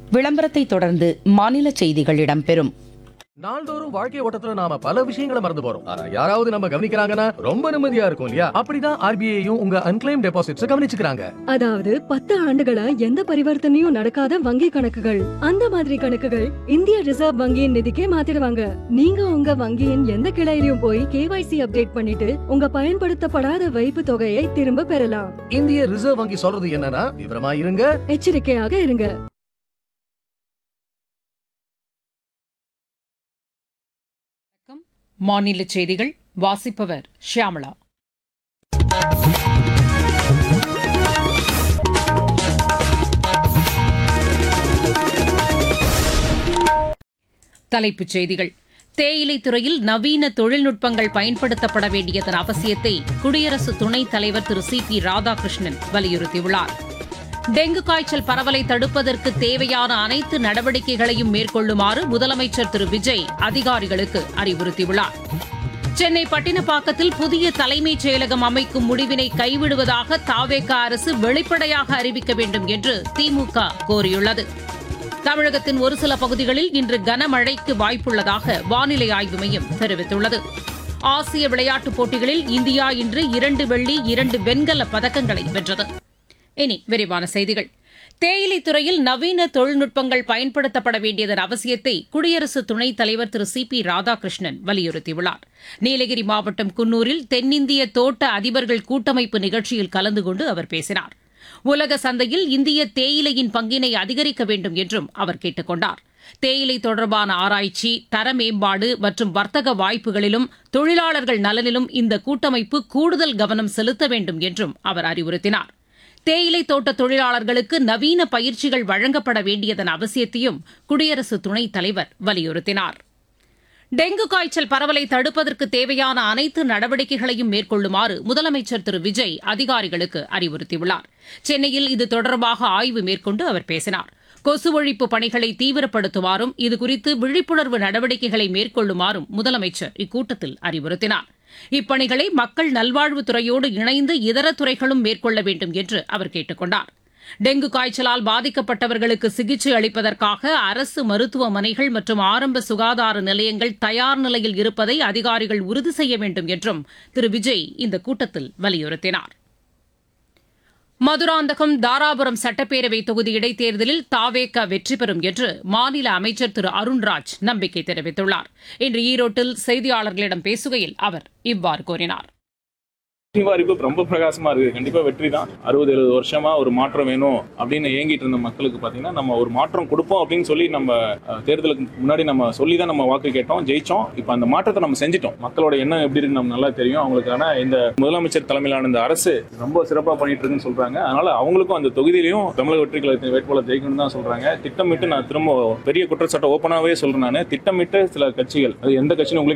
விளம்பரத்தை தொடர்ந்து மாநில செய்திகள் இடம்பெறும் நாள்தோறும் வாழ்க்கை ஓட்டத்துல நாம பல விஷயங்களை மறந்து போறோம் ஆனா யாராவது நம்ம கவனிக்கிறாங்கன்னா ரொம்ப நிம்மதியா இருக்கும் இல்லையா அப்படிதான் ஆர்பிஐயும் உங்க அன்கிளைம் டெபாசிட்ஸ் கவனிச்சுக்கிறாங்க அதாவது பத்து ஆண்டுகளா எந்த பரிவர்த்தனையும் நடக்காத வங்கி கணக்குகள் அந்த மாதிரி கணக்குகள் இந்திய ரிசர்வ் வங்கியின் நிதிக்கே மாத்திடுவாங்க நீங்க உங்க வங்கியின் எந்த கிளையிலும் போய் கேவைசி அப்டேட் பண்ணிட்டு உங்க பயன்படுத்தப்படாத வைப்பு தொகையை திரும்ப பெறலாம் இந்திய ரிசர்வ் வங்கி சொல்றது என்னன்னா விவரமா இருங்க எச்சரிக்கையாக இருங்க மாநில செய்திகள் வாசிப்பவர் ஷியாமளா தலைப்புச் செய்திகள் தேயிலை துறையில் நவீன தொழில்நுட்பங்கள் பயன்படுத்தப்பட வேண்டியதன் அவசியத்தை குடியரசு துணைத் தலைவர் திரு சி பி ராதாகிருஷ்ணன் வலியுறுத்தியுள்ளார் டெங்கு காய்ச்சல் பரவலை தடுப்பதற்கு தேவையான அனைத்து நடவடிக்கைகளையும் மேற்கொள்ளுமாறு முதலமைச்சர் திரு விஜய் அதிகாரிகளுக்கு அறிவுறுத்தியுள்ளார் சென்னை பட்டினப்பாக்கத்தில் புதிய தலைமைச் செயலகம் அமைக்கும் முடிவினை கைவிடுவதாக தாவேக அரசு வெளிப்படையாக அறிவிக்க வேண்டும் என்று திமுக கோரியுள்ளது தமிழகத்தின் ஒரு சில பகுதிகளில் இன்று கனமழைக்கு வாய்ப்புள்ளதாக வானிலை ஆய்வு மையம் தெரிவித்துள்ளது ஆசிய விளையாட்டுப் போட்டிகளில் இந்தியா இன்று இரண்டு வெள்ளி இரண்டு வெண்கல பதக்கங்களை வென்றது இனி விரிவான செய்திகள் தேயிலை துறையில் நவீன தொழில்நுட்பங்கள் பயன்படுத்தப்பட வேண்டியதன் அவசியத்தை குடியரசு துணைத் தலைவர் திரு சி பி ராதாகிருஷ்ணன் வலியுறுத்தியுள்ளார் நீலகிரி மாவட்டம் குன்னூரில் தென்னிந்திய தோட்ட அதிபர்கள் கூட்டமைப்பு நிகழ்ச்சியில் கலந்து கொண்டு அவர் பேசினார் உலக சந்தையில் இந்திய தேயிலையின் பங்கினை அதிகரிக்க வேண்டும் என்றும் அவர் கேட்டுக் கொண்டார் தேயிலை தொடர்பான ஆராய்ச்சி தர மேம்பாடு மற்றும் வர்த்தக வாய்ப்புகளிலும் தொழிலாளர்கள் நலனிலும் இந்த கூட்டமைப்பு கூடுதல் கவனம் செலுத்த வேண்டும் என்றும் அவர் அறிவுறுத்தினார் தேயிலை தோட்ட தொழிலாளர்களுக்கு நவீன பயிற்சிகள் வழங்கப்பட வேண்டியதன் அவசியத்தையும் குடியரசு துணைத் தலைவர் வலியுறுத்தினார் டெங்கு காய்ச்சல் பரவலை தடுப்பதற்கு தேவையான அனைத்து நடவடிக்கைகளையும் மேற்கொள்ளுமாறு முதலமைச்சர் திரு விஜய் அதிகாரிகளுக்கு அறிவுறுத்தியுள்ளார் சென்னையில் இது தொடர்பாக ஆய்வு மேற்கொண்டு அவர் பேசினார் கொசு ஒழிப்பு பணிகளை தீவிரப்படுத்துமாறும் இதுகுறித்து விழிப்புணர்வு நடவடிக்கைகளை மேற்கொள்ளுமாறும் முதலமைச்சர் இக்கூட்டத்தில் அறிவுறுத்தினார் இப்பணிகளை மக்கள் நல்வாழ்வுத்துறையோடு இணைந்து இதர துறைகளும் மேற்கொள்ள வேண்டும் என்று அவர் கேட்டுக் கொண்டார் டெங்கு காய்ச்சலால் பாதிக்கப்பட்டவர்களுக்கு சிகிச்சை அளிப்பதற்காக அரசு மருத்துவமனைகள் மற்றும் ஆரம்ப சுகாதார நிலையங்கள் தயார் நிலையில் இருப்பதை அதிகாரிகள் உறுதி செய்ய வேண்டும் என்றும் திரு விஜய் இந்த கூட்டத்தில் வலியுறுத்தினார் மதுராந்தகம் தாராபுரம் சட்டப்பேரவை தொகுதி இடைத்தேர்தலில் தாவேக வெற்றி பெறும் என்று மாநில அமைச்சர் திரு அருண்ராஜ் நம்பிக்கை தெரிவித்துள்ளார் இன்று ஈரோட்டில் செய்தியாளர்களிடம் பேசுகையில் அவர் இவ்வாறு கூறினார் வாய்ப்பு ரொம்ப பிரகாசமா இருக்கு கண்டிப்பா வெற்றி தான் அறுபது எழுபது வருஷமா ஒரு மாற்றம் வேணும் அப்படின்னு ஏங்கிட்டு இருந்த மக்களுக்கு பாத்தீங்கன்னா நம்ம ஒரு மாற்றம் கொடுப்போம் அப்படின்னு சொல்லி நம்ம அஹ், தேர்தலுக்கு முன்னாடி நம்ம சொல்லி தான் நம்ம வாக்கு கேட்டோம் ஜெயிச்சோம் இப்போ அந்த மாற்றத்தை நம்ம செஞ்சிட்டோம் மக்களோட எண்ணம் எப்படி இருக்குன்னு நமக்கு நல்லா தெரியும் அவங்களுக்கான இந்த முதலமைச்சர் தலைமையிலான இந்த அரசு ரொம்ப சிறப்பா பண்ணிட்டு இருக்குன்னு சொல்றாங்க அதனால அவங்களுக்கும் அந்த தொகுதியிலையும் தமிழக வெற்றி கழகத்தின் வேட்பாளர் ஜெயிக்கணும்னு தான் சொல்றாங்க திட்டமிட்டு நான் திரும்ப பெரிய குற்றச்சாட்டை ஓப்பனாவே சொல்றேன் நான் திட்டமிட்டு சில கட்சிகள் அது எந்த கட்சின்னு உங்களுக்கு